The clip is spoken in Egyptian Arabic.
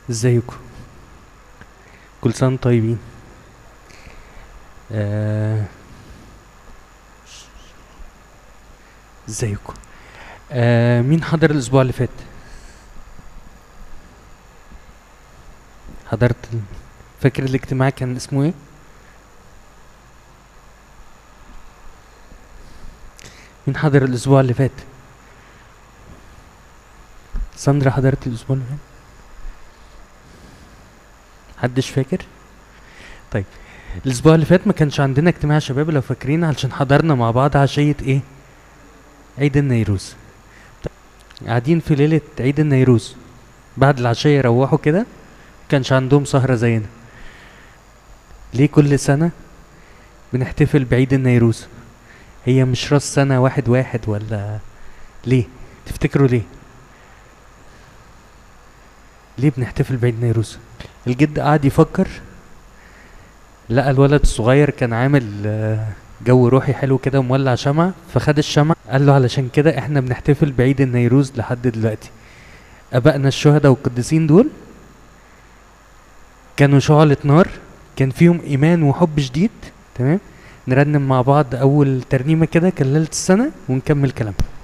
ازيكم كل سنة وانتم طيبين آه، ازيكم آه مين حضر الاسبوع اللي فات حضرت ال- فاكر الاجتماع كان اسمه ايه مين حضر الاسبوع اللي فات ساندرا حضرت الاسبوع اللي فات محدش فاكر طيب الاسبوع اللي فات ما كانش عندنا اجتماع شباب لو فاكرين علشان حضرنا مع بعض عشية ايه عيد النيروز قاعدين في ليلة عيد النيروز بعد العشية يروحوا كده كانش عندهم سهرة زينا ليه كل سنة بنحتفل بعيد النيروز هي مش راس سنة واحد واحد ولا ليه تفتكروا ليه ليه بنحتفل بعيد نيروز الجد قعد يفكر لقى الولد الصغير كان عامل آه، جو روحي حلو كده ومولع شمعة فخد الشمعة قال له علشان كده احنا بنحتفل بعيد النيروز لحد دلوقتي ابائنا الشهداء والقديسين دول كانوا شعلة نار كان فيهم ايمان وحب شديد تمام نرنم مع بعض اول ترنيمة كده كان ليلة السنة ونكمل كلامنا